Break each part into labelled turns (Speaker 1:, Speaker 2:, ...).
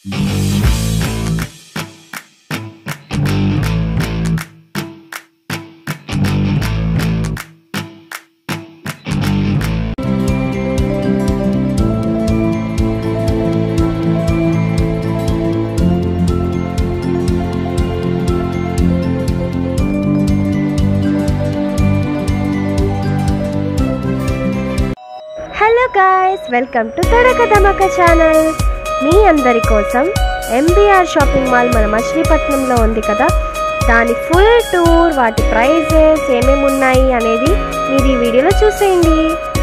Speaker 1: Hello guys welcome to Tadaka Dhamaka channel మీ అందరి కోసం ఎంబీఆర్ షాపింగ్ మాల్ మన మచిలీపట్నంలో ఉంది కదా దాని ఫుల్ టూర్ వాటి ప్రైజెస్ ఏమేమి ఉన్నాయి అనేది మీరు ఈ వీడియోలో చూసేయండి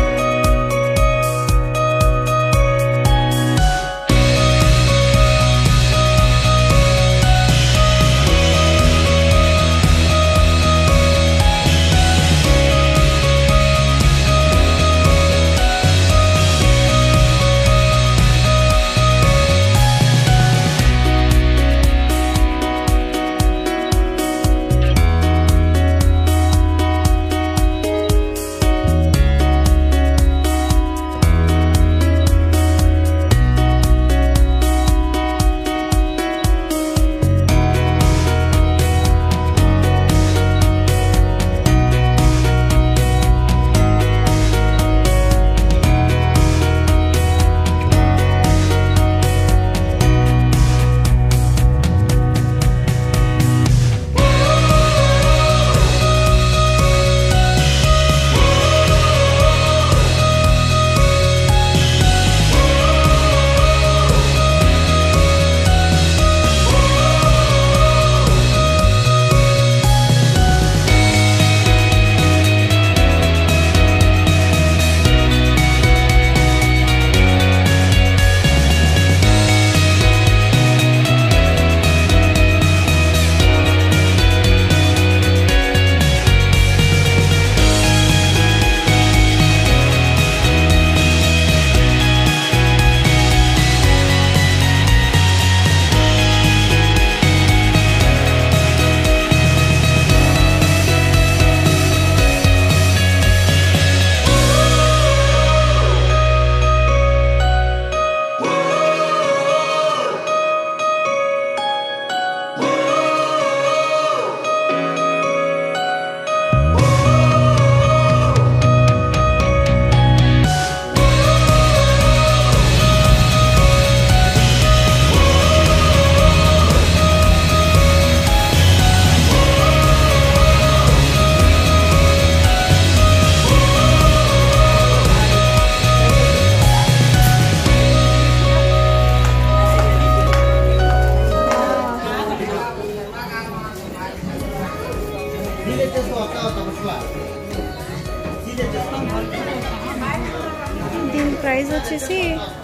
Speaker 1: దీని ప్రైస్ వచ్చేసి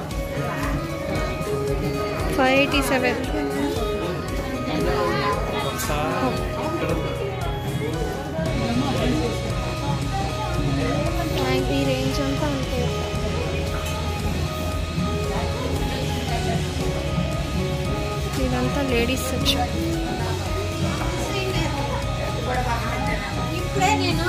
Speaker 1: ఫైవ్ ఎయిటీ సెవెన్ ఈ రేంజ్ అంతా అంతే ఇదంతా లేడీస్ సెక్షన్
Speaker 2: ఇప్పుడే నేను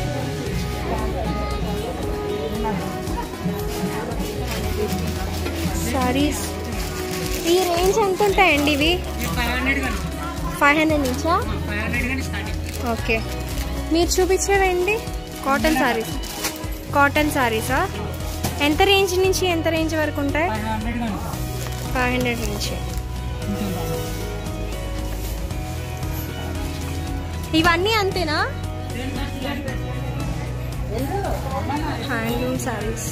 Speaker 1: సారీస్ ఈ రేంజ్ ఎంత ఉంటాయండి ఇవి ఫైవ్ హండ్రెడ్ నుంచా ఓకే మీరు చూపించేవండి కాటన్ సారీస్ కాటన్ సారీసా ఎంత రేంజ్ నుంచి ఎంత రేంజ్ వరకు ఉంటాయి ఫైవ్ హండ్రెడ్ నుంచి ఇవన్నీ అంతేనా హ్యాండ్లూమ్ సారీస్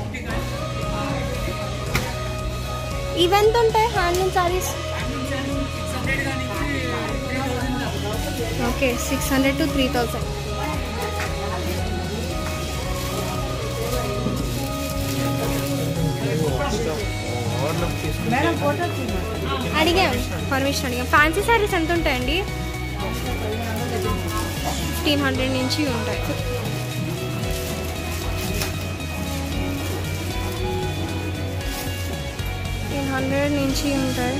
Speaker 1: ఇవెంత ఉంటాయి handloom saris okay six hundred to three thousand అడిగాం పర్మిషన్ అడిగాం ఫ్యాన్సీ సారీస్ ఎంత ఉంటాయండి ఫిఫ్టీన్ హండ్రెడ్ నుంచి ఉంటాయి ఫిఫ్టీన్ హండ్రెడ్ నుంచి ఉంటాయి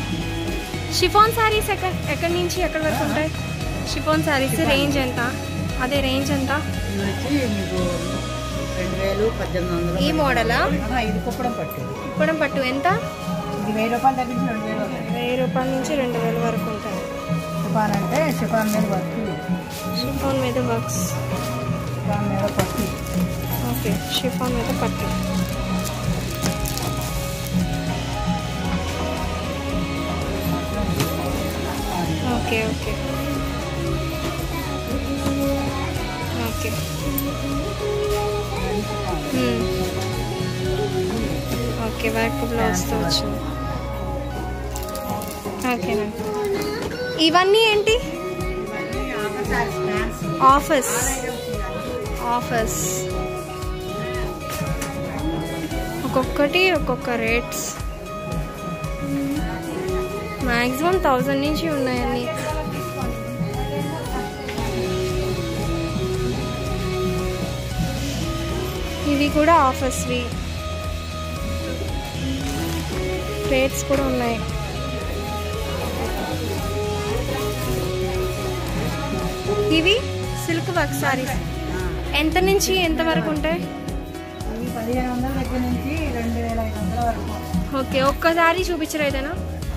Speaker 1: షిఫాన్ శారీస్ ఎక్కడ ఎక్కడి నుంచి ఎక్కడి వరకు ఉంటాయి షిఫాన్ శారీస్ రేంజ్ ఎంత అదే రేంజ్ ఎంత
Speaker 2: ఇది వచ్చి మీకు రెండు వేలు పద్దెనిమిది వందలు
Speaker 1: ఈ మోడలా
Speaker 2: ఆహా, ఇది కుప్పడం పట్టు
Speaker 1: ఇప్పుడు పట్టు ఎంత
Speaker 2: ఇది వెయ్యి రూపాయలు తగ్గించి రెండు వేలు అవుతాయి
Speaker 1: వెయ్యి రూపాయల నుంచి రెండు వేల వరకు ఉంటుంది
Speaker 2: షిఫాన్ అంటే షిఫాన్ మీద వర్క్
Speaker 1: షిఫాన్ మీద వర్క్స్
Speaker 2: షిఫాన్ మీద పట్టు
Speaker 1: ఓకే షిఫాన్ మీద పట్టు ఓకే ఓకే ఓకే మ్మ్. ఓకే వర్క్ బ్లౌజ్తో వచ్చింది ఓకేనండి ఇవన్నీ ఏంటి ఆఫర్స్ ఆఫర్స్ ఒక్కొక్కటి ఒక్కొక్క రేట్స్ మ్యాక్సిమం థౌజండ్ నుంచి ఉన్నాయన్నీ ఇవి కూడా ఆఫర్స్వి రేట్స్ కూడా ఉన్నాయి ఇవి సిల్క్ వర్క్ సారీస్ ఎంత నుంచి ఎంత వరకు ఉంటాయి
Speaker 2: ఇవి పదిహేను వందల దగ్గర నుంచి రెండు వేల ఐదు వందల వరకు
Speaker 1: ఓకే ఒక్కసారి చూపించరు ఏదైనా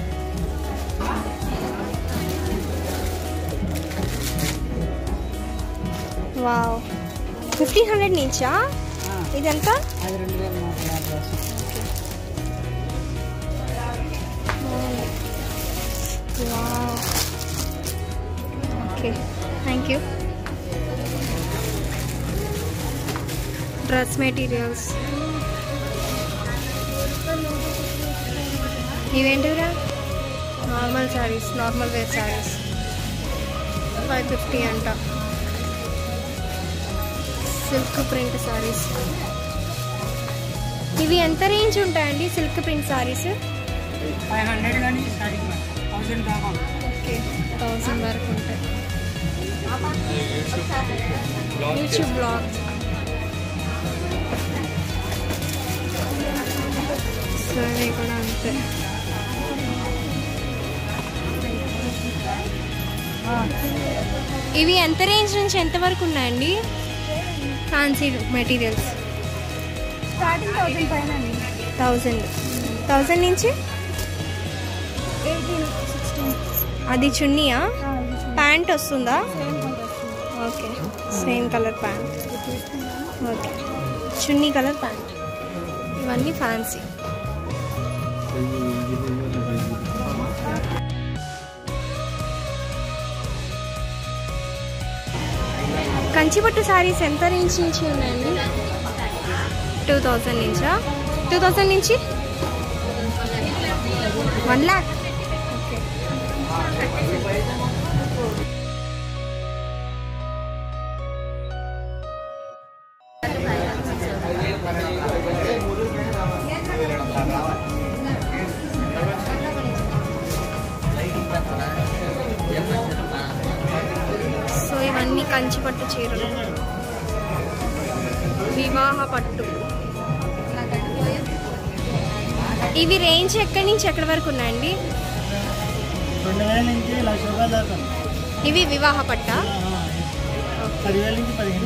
Speaker 1: వావ్ ఫిఫ్టీన్ హండ్రెడ్ నుంచా
Speaker 2: ఆ,
Speaker 1: ఇదెంత
Speaker 2: అది రెండు వేల నూట యాభై వస్తుంది
Speaker 1: wow okay thank you dress materials ఇవేంటివిరా normal saris normal wear saris five fifty అంట సిల్క్ ప్రింట్ శారీస్ ఇవి ఎంత రేంజ్ ఉంటాయండి silk print saris
Speaker 2: five hundred కానీ స్టార్టింగ్ థౌసండ్ దాకా
Speaker 1: ఓకే థౌసండ్ వరకు ఉంటాయి యూట్యూబ్ బ్లాగ్ సరే కూడా అంతే ఇవి ఎంత రేంజ్ నుంచి ఎంత వరకు ఉన్నాయండి ఫ్యాన్సీ మెటీరియల్స్
Speaker 3: స్టార్టింగ్ థౌసండ్ పైన అండి
Speaker 1: థౌజండ్ థౌజండ్ నుంచి
Speaker 3: ఎయిటీన్ సిక్స్టీన్
Speaker 1: అది చున్నీయా ప్యాంట్ వస్తుందా okay same colour pant okay చున్నీ కలర్ ప్యాంట్ ఇవన్నీ ఫ్యాన్సీ కంచిపట్టు శారీస్ ఎంత రేంజ్ నుంచి ఉన్నాయండి టూ థౌజండ్ నుంచా టూ థౌజండ్ నుంచి వన్ ల్యాక్ ఓకే సో ఇవన్నీ కంచి పట్టు చీరలు వివాహ పట్టు ఇవి రేంజ్ ఎక్కడి నుంచి ఎక్కడి వరకు ఉన్నాయండి
Speaker 2: రెండు వేల నుంచి లక్ష రూపాయల దాకా
Speaker 1: ఇవి వివాహ పట్ట
Speaker 2: పదివేల నుంచి పదిహేను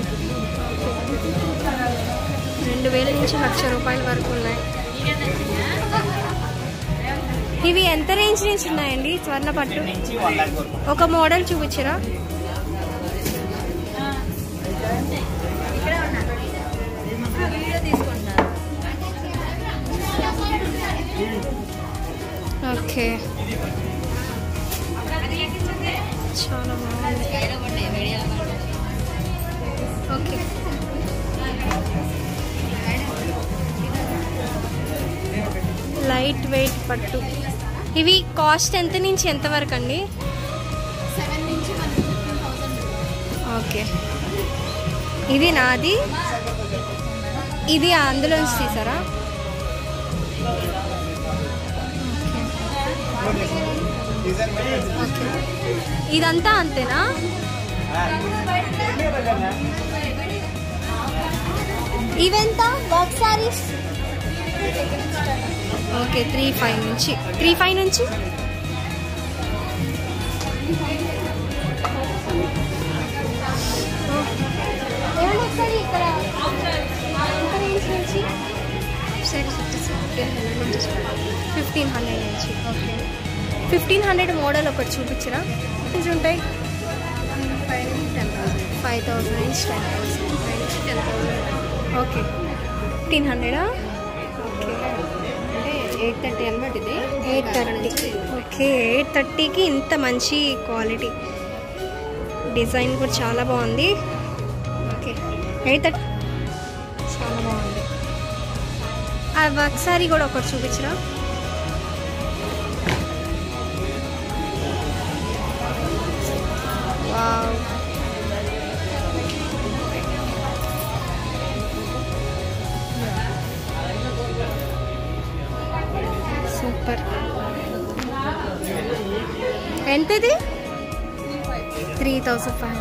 Speaker 1: రెండు వేల నుంచి లక్ష రూపాయల వరకు ఉన్నాయి ఇవి ఎంత రేంజ్ నుంచి ఉన్నాయండి స్వర్ణ పట్టు ఒక మోడల్ చూపించరా ఓకే చాలా బాగుంది ఓకే లైట్ వెయిట్ పట్టు ఇవి కాస్ట్ ఎంత నుంచి ఎంత వరకు అండి ఓకే ఇది నాది ఇది అందులోంచి తీసారా ఓకే. ఇదంతా అంతేనా ఇవెంత work saris okay three five నుంచి త్రీ ఫైవ్ నుంచి ఓకే ఫిఫ్టీన్ హండ్రెడ్ నుంచి ఓకే ఫిఫ్టీన్ హండ్రెడ్ మోడల్ ఒకటి చూపించరా నుంచి ఉంటాయి
Speaker 3: ఫైవ్ నుంచి టెన్ థౌసండ్
Speaker 1: ఫైవ్ థౌసండ్ నుంచి టెన్ థౌసండ్
Speaker 3: ఫైవ్ నుంచి టెన్ థౌసండ్
Speaker 1: ఓకే ఫిఫ్టీన్ హండ్రెడా ఓకే
Speaker 3: అంటే ఎయిట్ థర్టీ అనమాట ఇది
Speaker 1: ఎయిట్ థర్టీ ఓకే ఎయిట్ థర్టీకి ఇంత మంచి క్వాలిటీ డిజైన్ కూడా చాలా బాగుంది ఓకే ఎయిట్ థర్టీ చాలా బాగుంది ఆ వర్క్ సారీ కూడా ఒకటి చూపించరా వావ్ సూపర్ ఎంతది three thousand five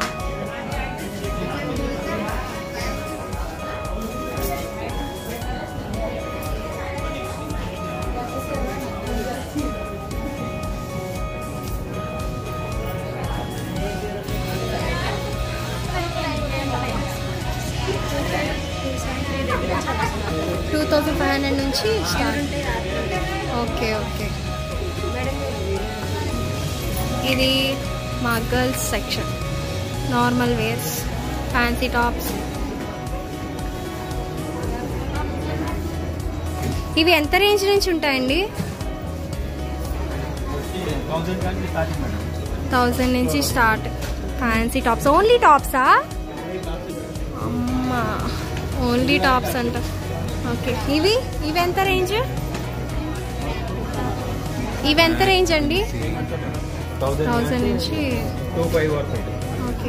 Speaker 1: two thousand five hundred నుంచి స్టార్ట్ ఓకే ఓకే ఇది మా girls section normal wears fancy tops ఇవి ఎంత రేంజ్ నుంచి ఉంటాయండి
Speaker 4: థౌసండ్ కానీ స్టార్టింగ్ మేడం
Speaker 1: థౌజండ్ నుంచి స్టార్ట్ ఫ్యాన్సీ టాప్స్ ఓన్లీ టాప్సా అమ్మా ఓన్లీ టాప్స్ అంట ఓకే ఇవి ఇవి ఎంత రేంజ్ ఇవి ఎంత రేంజ్ అండి థౌజండ్ నుంచి
Speaker 4: టూ ఫైవ్ వరకు
Speaker 1: ఓకే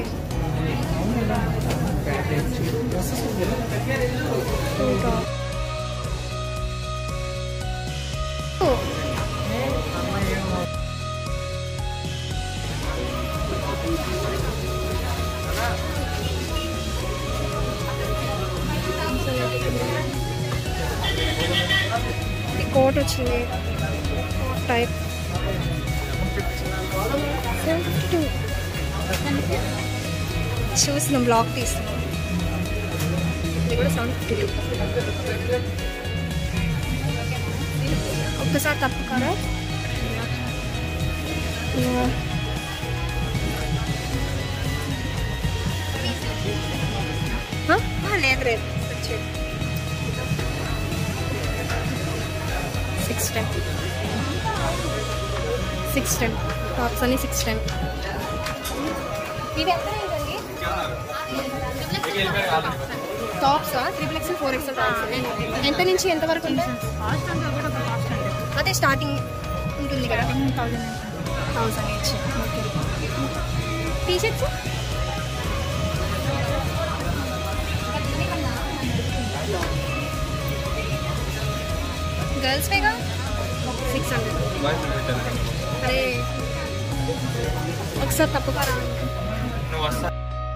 Speaker 1: కోట్ వచ్చింది కోట్ టైప్ చూసిన బ్లాక్ తీస్తున్నాం ఇది కూడా సెవెన్ ఫిఫ్టీ టూ ఒక్కసారి తప్పుకోరా లేదు లేదు six ten six ten tops అన్ని సిక్స్ టెన్ ఇవి ఎంత రేంజ్ అండి tops triple XL four XL tops ఎంత నుంచి ఎంత వరకు ఉంది
Speaker 2: కాస్ట్ అంతా కూడా ఒక కాస్ట్ అండి
Speaker 1: అదే స్టార్టింగ్ ఉంటుంది కదా
Speaker 2: థౌసండ్
Speaker 1: థౌసండ్ ఇచ్చి ఓకే టీ షర్ట్స్ గర్ల్స్ వేగా సిక్స్ హండ్రెడ్ అరే ఒకసారి తప్పుగా
Speaker 4: నువ్వు వస్తా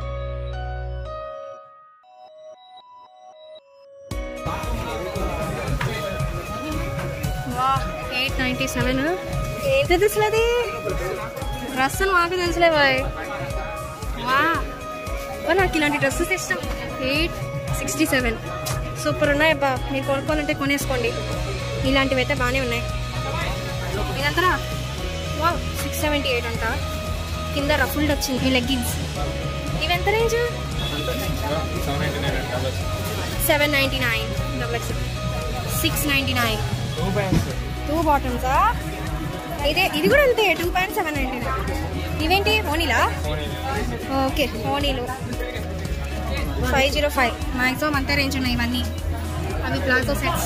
Speaker 1: వా ఎయిట్ నైంటీ సెవెన్ ఏంటి తెలుసులే అది డ్రెస్ అని మాకు తెలుసులే బాయ్ వా వా, నాకు ఇలాంటి డ్రెస్సెస్ ఇష్టం ఎయిట్ సిక్స్టీ సెవెన్ సూపర్ ఉన్నాయి అబ్బా మీరు కొనుక్కోవాలంటే కొనేసుకోండి ఇలాంటివి అయితే బాగానే ఉన్నాయి ఇదంతా వా సిక్స్ సెవెంటీ ఎయిట్ అంట కింద రఫుల్డ్ వచ్చింది ఈ లెగ్గిన్స్ ఇవి ఎంత range
Speaker 4: seven ninety nine double
Speaker 1: seven ninety nine double X six ninety nine
Speaker 4: two pants
Speaker 1: two బాటమ్సా ఇదే ఇది కూడా అంతే two point seven ninety nine ఇవేంటి ఓనీలా ఓకే ఓనీలు ఫైవ్ జీరో ఫైవ్ మ్యాక్సిమం అంతే రేంజ్ ఉన్నాయి ఇవన్నీ అవి ప్లాజో సెట్స్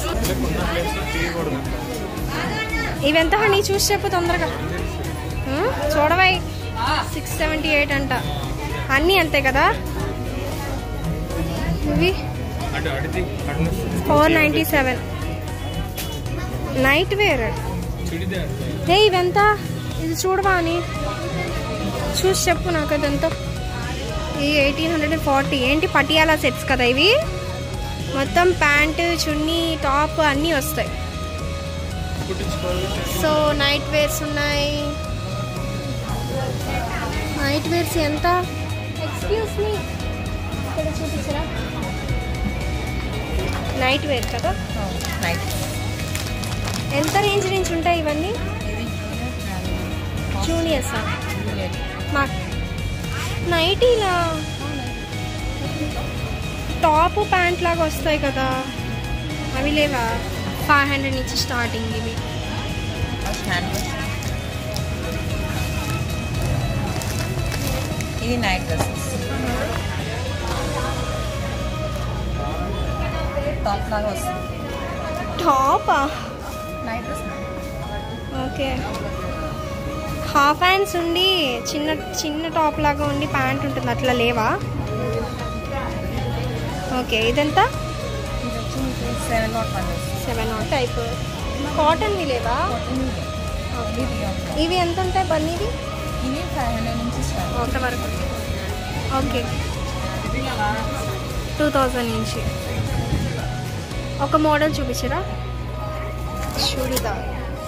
Speaker 1: ఇవెంత హనీ చూసి చెప్పు తొందరగా ఉం? చూడవై సిక్స్ సెవెంటీ ఎయిట్ అంట అన్నీ అంతే కదా ఇవి
Speaker 4: అటు అడిది అటు
Speaker 1: four ninety seven night wear
Speaker 4: churidar
Speaker 1: ఏ ఇవెంత ఇది చూడవా అని చూసి చెప్పు నాకు అదంతా ఈ ఎయిటీన్ హండ్రెడ్ అండ్ ఫార్టీ ఏంటి పటియాలా సెట్స్ కదా ఇవి మొత్తం ప్యాంట్ చున్నీ టాప్ అన్నీ వస్తాయి
Speaker 4: కుట్టించుకోవాలి
Speaker 1: సో నైట్ వేర్స్ ఉన్నాయి నైట్ వేర్స్ ఎంత ఎక్స్క్యూజ్ మీ ఇక్కడ చూపించరా నైట్ వేర్ కదా ఎంత రేంజ్ నుంచి ఉంటాయి ఇవన్నీ జూనియర్సా మా నైటీలా టాప్ ప్యాంట్ లాగా వస్తాయి కదా అవి లేవా ఫైవ్ హండ్రెడ్ నుంచి స్టార్టింగ్ ఇవి
Speaker 2: ఇది నైట్ డ్రెస్సెస్ టాప్ లాగా వస్తుంది
Speaker 1: టాపా
Speaker 2: night dress
Speaker 1: okay half hands ఉండి చిన్న చిన్న టాప్ లాగా ఉండి ప్యాంట్ ఉంటుంది అట్లా లేవా ఓకే ఇదంతా
Speaker 2: ఇది వచ్చి మీకు seven not one
Speaker 1: seven not type కాటన్వి లేవా ఇవి ఎంత ఉంటాయి బన్నీవి
Speaker 2: ఇవి ఫైవ్ హండ్రెడ్ నుంచి స్టార్ట్
Speaker 1: ఒక వరకు ఓకే టూ థౌజండ్ నుంచి ఒక మోడల్ చూపించరా చూడిదా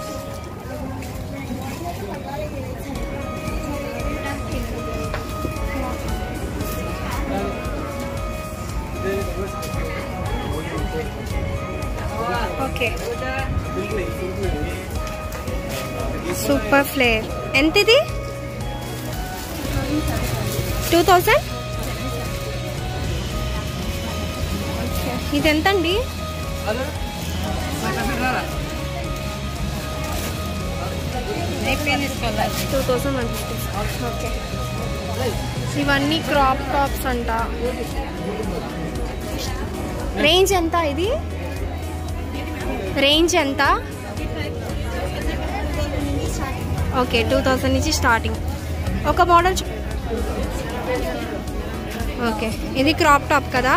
Speaker 1: ఓకే సూపర్ ఫ్లేర్ ఎంత ఇది టూ థౌజండ్ ఇది ఎంత అండి
Speaker 2: నెక్ తీసుకోవాలి
Speaker 1: two thousand one fifty okay ఇవన్నీ క్రాప్ టాప్స్ అంట రేంజ్ ఎంత ఇది రేంజ్ ఎంత ఓకే టూ థౌజండ్ నుంచి స్టార్టింగ్ ఒక మోడల్ చూ- ఓకే ఇది క్రాప్ టాప్ కదా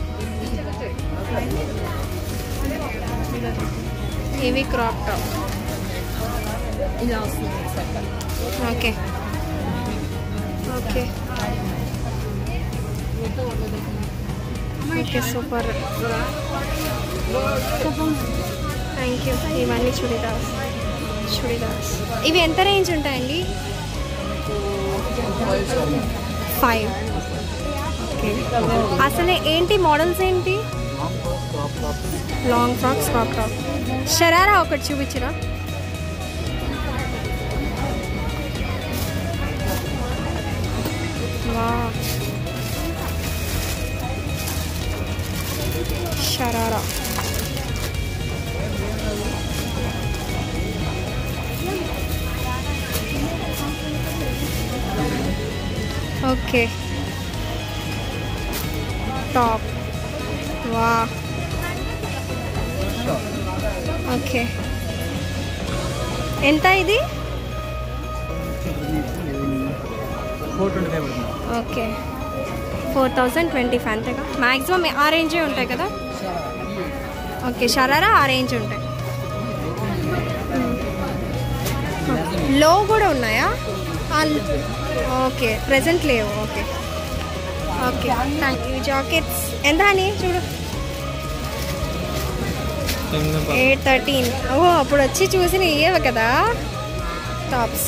Speaker 1: ఇవి క్రాప్ టాప్
Speaker 2: ఇలా వస్తుంది set
Speaker 1: okay okay okay super thank you ఇవన్నీ చుడిదార్స్ చుడిదార్స్ ఇవి ఎంత రేంజ్ ఉంటాయండి ఫైవ్ ఓకే అసలు ఏంటి మోడల్స్ ఏంటి long frocks crop top sharara ఒకటి చూపించరా వా షరారా ఓకే టాప్ వా ఓకే ఎంత ఇది
Speaker 4: ఫోర్ ట్వంటీ ఫైవ్ పడుతుంది
Speaker 1: okay four thousand twenty five అంతేగా మ్యాక్సిమం ఆ రేంజే ఉంటాయి కదా ఓకే షరారా ఆ రేంజ్ ఉంటాయి లో కూడా ఉన్నాయా ఆ ల్- ఓకే ప్రెసెంట్ లేవు okay okay thank you jackets ఎంత అని చూడు ఎయిట్ థర్టీన్ ఓ అప్పుడు వచ్చి చూసి ఇయ్యవు కదా టాప్స్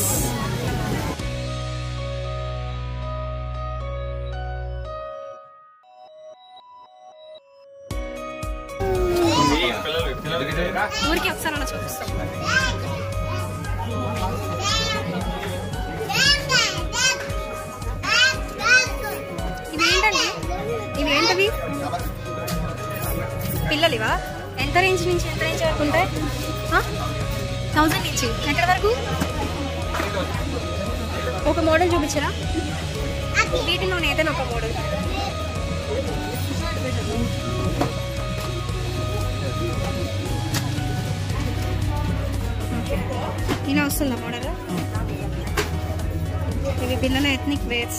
Speaker 1: ఊరికి ఒకసారి అలా చూపిస్తాం ఇవి ఏంటండి ఇవి ఏంటవి పిల్లలివా ఎంత రేంజ్ నుంచి ఎంత రేంజ్ వరకు ఉంటాయి థౌజండ్ నుంచి ఎక్కడ వరకు ఒక మోడల్ చూపించరా వీటిలో ఏదైనా ఒక మోడల్ ఇలా వస్తుందా మోడల్ ఇవి పిల్లల ఎథ్నిక్ వేర్స్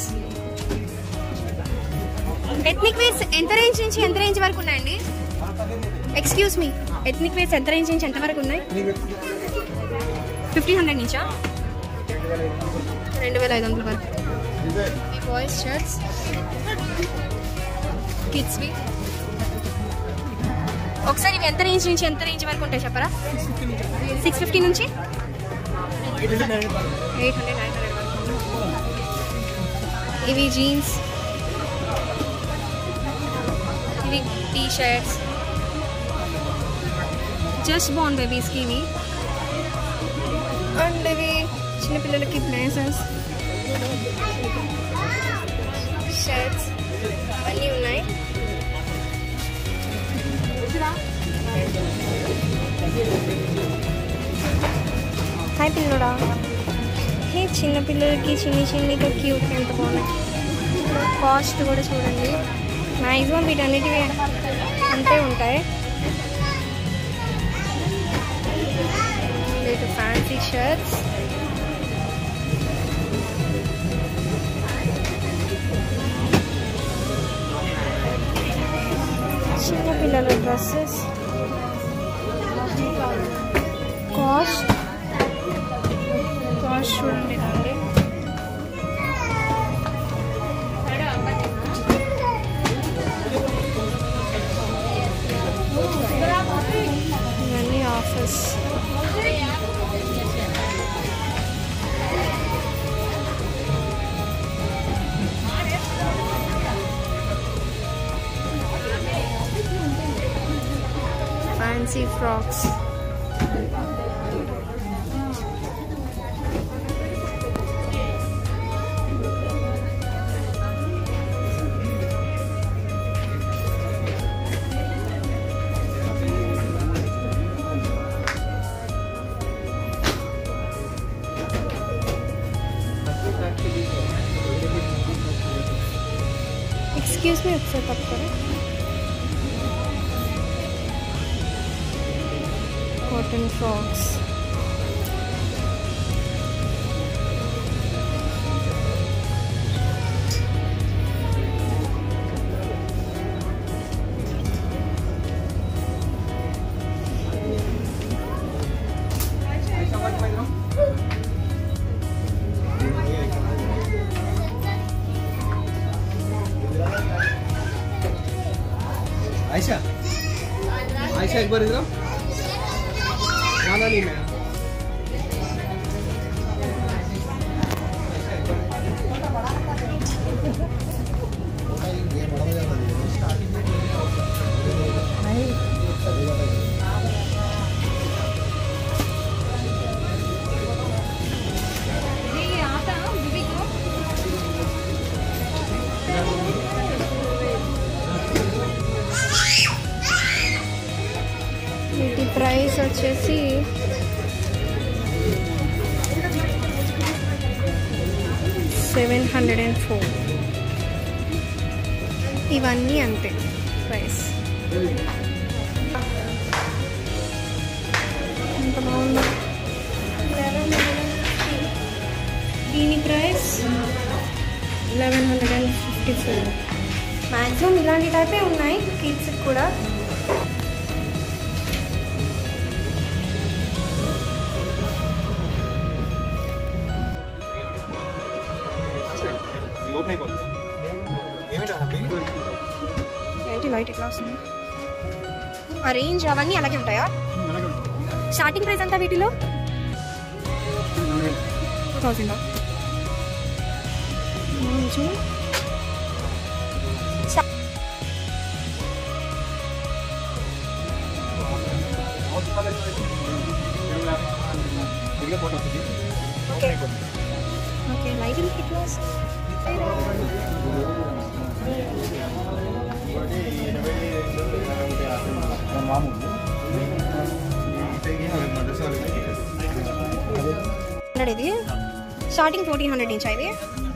Speaker 1: ఎథ్నిక్ వేర్స్ ఎంత రేంజ్ నుంచి ఎంత రేంజ్ వరకు ఉన్నాయండి ఎక్స్క్యూజ్ మీ ఎథ్నిక్ వేర్స్ ఎంత రేంజ్ నుంచి ఎంత వరకు ఉన్నాయి ఫిఫ్టీన్ హండ్రెడ్ నుంచా రెండు వేల ఐదు వందల వరకు ఈ బాయ్స్ షర్ట్స్ కిడ్స్వి ఒకసారి ఇవి ఎంత రేంజ్ నుంచి ఎంత రేంజ్ వరకు ఉంటాయి చెప్పరా సిక్స్ ఫిఫ్టీ నుంచి ఎయిట్ హండ్రెడ్ నైన్ హండ్రెడ్ వరకు ఇవి జీన్స్ ఇవి టీ షర్ట్స్ జస్ట్ బాగుంది బేబీస్కి ఇవి అండ్ ఇవి చిన్నపిల్లలకి బ్లేజర్స్ షర్ట్స్ అన్నీ ఉన్నాయి హాయ్ పిల్లడా హే చిన్న పిల్లలకి చిన్ని చిన్నిగా క్యూట్ ఎంత బాగున్నాయి కాస్ట్ కూడా చూడండి మ్యాక్సిమం వీటన్నిటివి అంతే ఉంటాయి వీటి ఫ్యాన్సీ షర్ట్స్ చిన్న పిల్లల డ్రెస్సెస్ కాస్ట్ కాస్ట్ చూడండి దాన్ని ఇవన్నీ offers fancy frocks excuse me ఒకసారి తప్పుకోరా కాటన్ ఫ్రాక్స్
Speaker 4: आयशा आयशा एक बार इधर आओ। गाना नहीं मैं
Speaker 1: వీటి ప్రైస్ వచ్చేసి సెవెన్ హండ్రెడ్ అండ్ ఫోర్ ఇవన్నీ అంతే ప్రైస్ ఎంత బాగుందో దీని price eleven hundred and fifty four maximum ఇలాంటి టైపే ఉన్నాయి కిడ్స్ కూడా ఏంటి లైట్ ఇట్లా వస్తుంది ఆ రేంజ్ అవన్నీ అలాగే ఉంటాయా స్టార్టింగ్ ప్రైస్ అంతా వీటిలో two thousand okay okay lighting ఇట్లా హండ్రెడ్ ఇది స్టార్టింగ్ ఫోర్టీన్ హండ్రెడ్ నుంచి ఇవి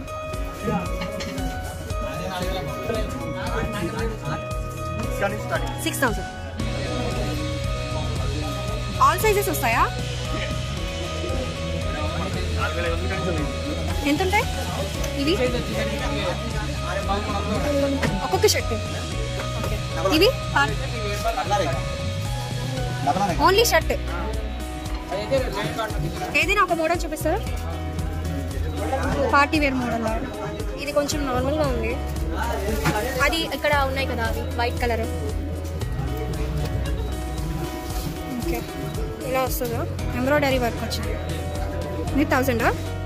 Speaker 1: సిక్స్ థౌసండ్ ఆల్ సైజెస్ వస్తాయా ఎంత ఉంటాయి ఇవి ఒక్కొక్క షర్ట్ ఓకే ఇవి ఓన్లీ షర్ట్ ఏదైనా ఒక మోడల్ చూపిస్తారా పార్టీ వేర్ మోడల్ ఇది కొంచెం నార్మల్గా ఉంది అది ఇక్కడ ఉన్నాయి కదా అవి వైట్ కలర్ ఓకే ఇలా వస్తుందా ఎంబ్రాయిడరీ వర్క్ వచ్చింది ఇది థౌజండా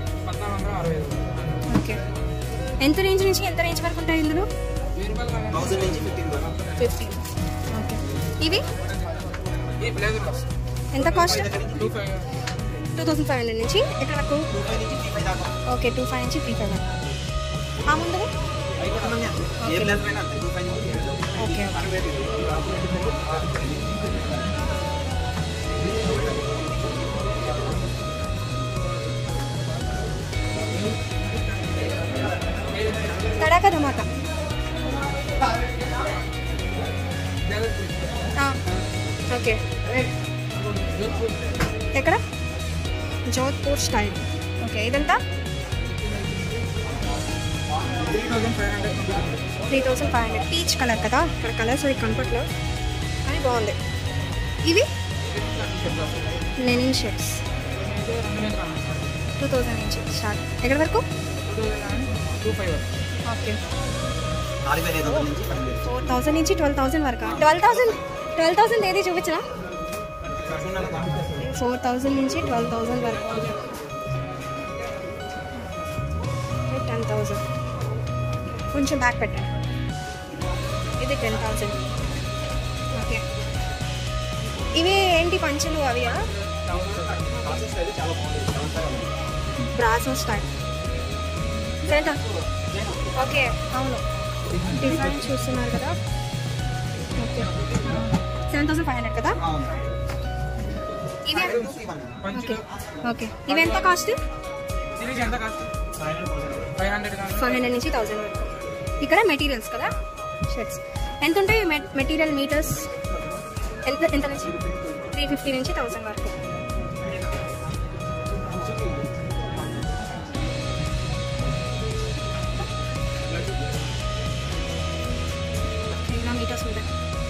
Speaker 1: ఓకే ఎంత రేంజ్ నుంచి ఎంత రేంజ్ వరకు ఉంటాయి ఇందులో ఫిఫ్టీన్ ఓకే ఇవి ఎంత cost two thousand five hundred నుంచి ఎక్కడ వరకు ఓకే టూ ఫైవ్ నుంచి త్రీ ఫైవ్ వరకు ఆ ముందువి
Speaker 4: ఏం లేదు పైన అంతే టూ ఫైవ్ నుంచి
Speaker 1: ఓకే ఓకే తడాక ధమాకా ఆ, ఓకే ఎక్కడ జోధ్పూర్ స్టైల్ ఓకే ఇదంతా three thousand five hundred peach colour కదా ఇక్కడ కలర్స్ అవి కనపట్లేదు అని బాగుంది ఇవి లెనిన్ షర్ట్స్ టూ థౌజండ్ నుంచి స్టార్ట్ ఎక్కడి వరకు ఓకే
Speaker 4: నాలుగు వేల ఐదు వందల నుంచి పదివేలు
Speaker 1: ఫోర్ థౌసండ్ నుంచి ట్వెల్వ్ థౌసండ్ వరకు ట్వెల్వ్ థౌసండ్ ట్వెల్వ్ థౌసండ్ ఏది చూపించరా ఫోర్ థౌసండ్ నుంచి ట్వెల్వ్ థౌసండ్ వరకు టెన్ థౌసండ్ కొంచెం బ్యాక్ పెట్టండి ఇది టెన్ థౌసండ్ ఓకే ఇవి ఏంటి పంచులు అవియా బ్రాసో స్టైల్ సరేనా ఓకే అవును డిజైన్ చూస్తున్నారు కదా okay seven thousand five hundred కదా ఇవి ఓకే ఓకే ఇవి ఎంత కాస్ట్ ఫైవ్ హండ్రెడ్ నుంచి థౌసండ్ వరకు ఇక్కడ మెటీరియల్స్ కదా షర్ట్స్ ఎంత ఉంటాయి మెటీరియల్ మీటర్స్ ఎంత ఎంత నుంచి త్రీ ఫిఫ్టీ నుంచి థౌసండ్ వరకు ఇలా మీటర్స్ ఉంటాయి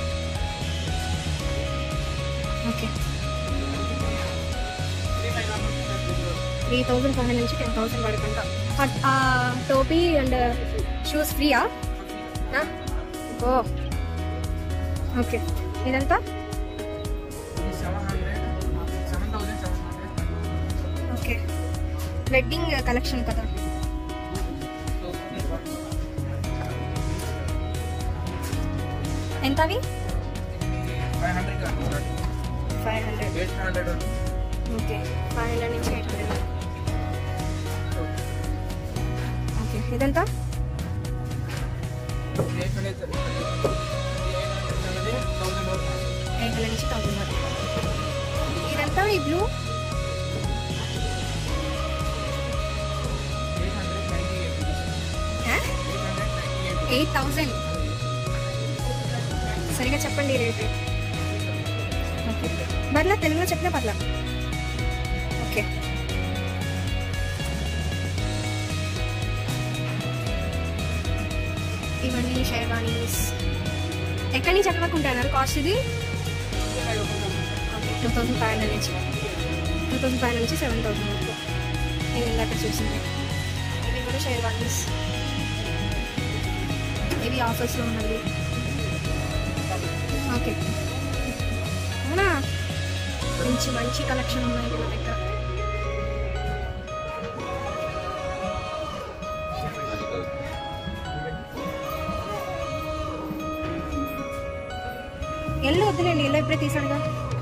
Speaker 1: okay three thousand five hundred నుంచి టెన్ థౌసండ్ వరకు అంట ఆ- ఆ టోపీ అండ్ షూస్ ఫ్రీయా ఓ ఓకే ఇదంతా ఓకే వెడ్డింగ్ కలెక్షన్ కదా ఎంత అవి five hundred okay five hundred నుంచి ఎయిట్ హండ్రెడ్ ఓకే ఇదంతా ఎయిట్ హండ్రెడ్ నుంచి థౌసండ్ వరకు ఇదంతా ఈ బ్లూ ఎయిట్ థౌసండ్ సరిగా చెప్పండి రేట్ ఓకే పర్లా తెలుగులో చెప్పినా పర్లా ఓకే ఇవన్నీ షైర్వానీస్ ఎక్కడి నుంచి ఎక్కడ వరకు ఉంటాయన్నారు కాస్ట్ ఇది టూ థౌసండ్ ఫైవ్ హండ్రెడ్ నుంచి టూ థౌసండ్ ఫైవ్ నుంచి సెవెన్ థౌసండ్ వరకు నేను ఇందాక చూసింది ఇవి కూడా షైర్వానీస్ ఇవి ఆఫర్స్లో ఉన్నవి ఓకే అవునా మంచి మంచి కలెక్షన్ ఉన్నాయి మన దగ్గర ఎల్లు వద్దులేండి ఎల్లో ఇప్పుడే తీసాడుగా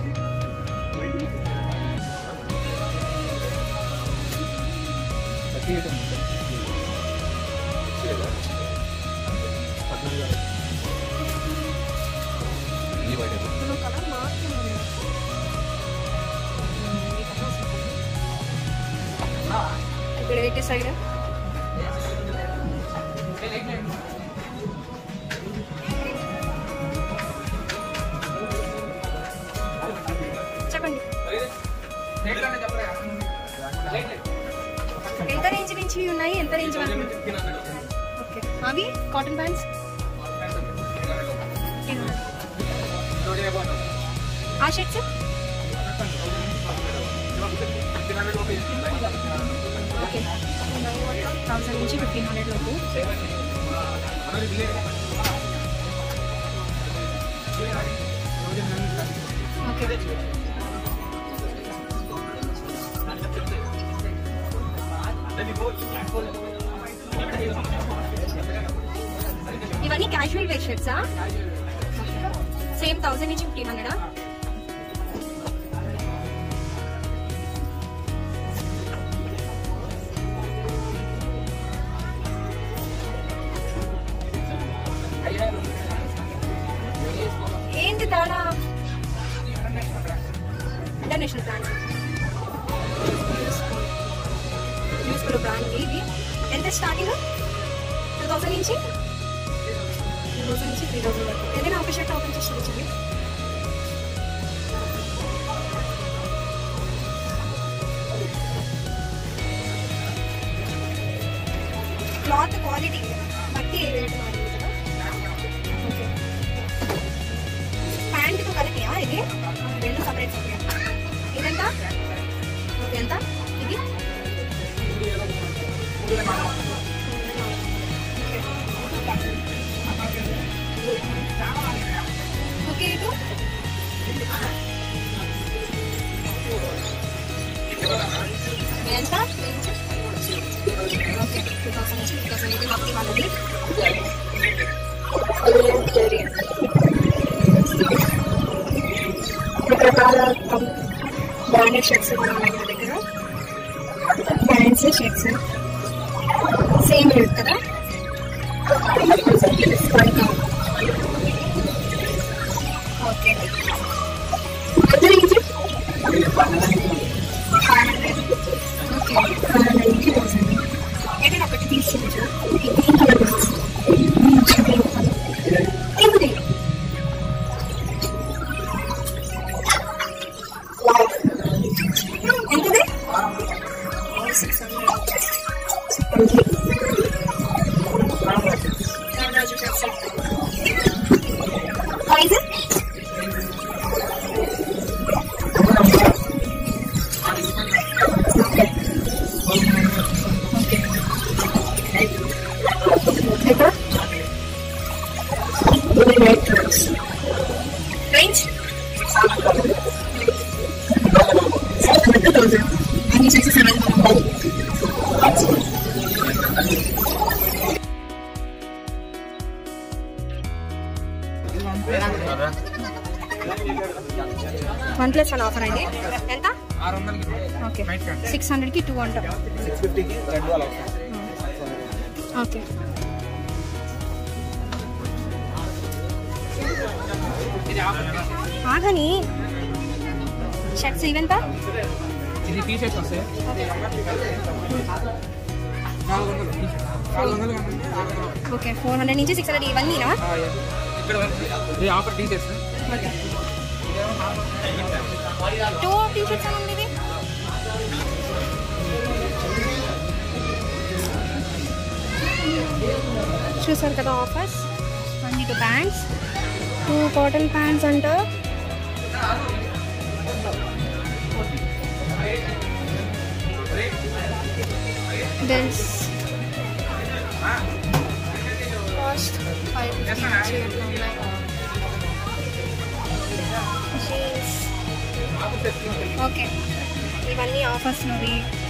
Speaker 1: ఇందులో కలర్ మారుతుంది ఇప్పుడు ఎయిటీ సైడ్ చెప్పండి ఎంత రేంజ్ నుంచి ఉన్నాయి ఎంత రేంజ్ వరకు ఓకే అవి కాటన్ ప్యాంట్స్ ఆ షర్ట్స్ ఓకే థౌసండ్ నుంచి ఫిఫ్టీన్ హండ్రెడ్ లోపు ఓకే ఇవన్నీ క్యాజువల్ వేర్ షర్ట్సా సేమ్ థౌసండ్ నుంచి ఫిఫ్టీన్ హండ్రెడా ఇంటర్నేషనల్ బ్రాండ్ యూస్ఫుల్ బ్రాండ్ ఇది ఎంత స్టార్టింగ్ టూ థౌసండ్ నుంచి టూ థౌసండ్ నుంచి త్రీ థౌసండ్ వరకు ఏదైనా ఒక షర్ట్ ఓపెన్ చేసి చూపించండి క్లాత్ క్వాలిటీ బట్టి రేట్ మారింది కదా ఓకే ప్యాంట్తో కలిపియా ఇది రెండు సపరేట్ సపరేట్ ఇదెంత ఓకే ఎంత ఇది ఓకే ఇటు ఎంత ఓకే టూ థౌసండ్ నుంచి టూ థౌసండ్ ఇది మొత్తం వాళ్ళది రకరకాల బ్రాండెడ్ షర్ట్స్ కూడా ఉన్నాయి మన దగ్గర ప్యాంట్స్ షర్ట్స్ సేమ్ రేట్ కదా ఓకే ఎంత range five hundred okay five hundred నుంచి థౌసండ్ ఏదైనా ఒకటి తీసుకుంటా ఈ గ్రీన్ కలర్ ఏమిటి ఎంతది సిక్స్ హండ్రెడ్ రాజు ప్రైజ్ ఎక్కడ రేంజ్ అన్ని sizes available one plus one offer అండి ఎంత
Speaker 4: ఆరు వందలకి
Speaker 1: ఓకే
Speaker 4: నైట్ ప్యాంట్
Speaker 1: సిక్స్ హండ్రెడ్కి టూ అంటాం
Speaker 4: సిక్స్ ఫిఫ్టీకి రెండు అలా
Speaker 1: ఓకే ఆగని షర్ట్స్ ఇవెంత
Speaker 4: ఇది టీ షర్ట్స్ వస్తాయి నాలుగు వందలు టీ షర్ట్ నాలుగు వందలు కావాలంటే ఆరు వందలు
Speaker 1: ఓకే ఫోర్ హండ్రెడ్ నుంచి సిక్స్ హండ్రెడ్ ఇవన్నీనా
Speaker 4: ఆ, yes. ఇక్కడ వరకు ఇది offer T shirts
Speaker 1: okay two T shirts ఉంది ఇది చూసారు కదా offers twenty two pants two cotton pants అంట దిస్ కాస్ట్ ఫైవ్ ఫిఫ్టీ నుంచి అట్లా ఉన్నాయి జీన్స్ ఓకే ఇవన్నీ ఆఫర్స్లోవి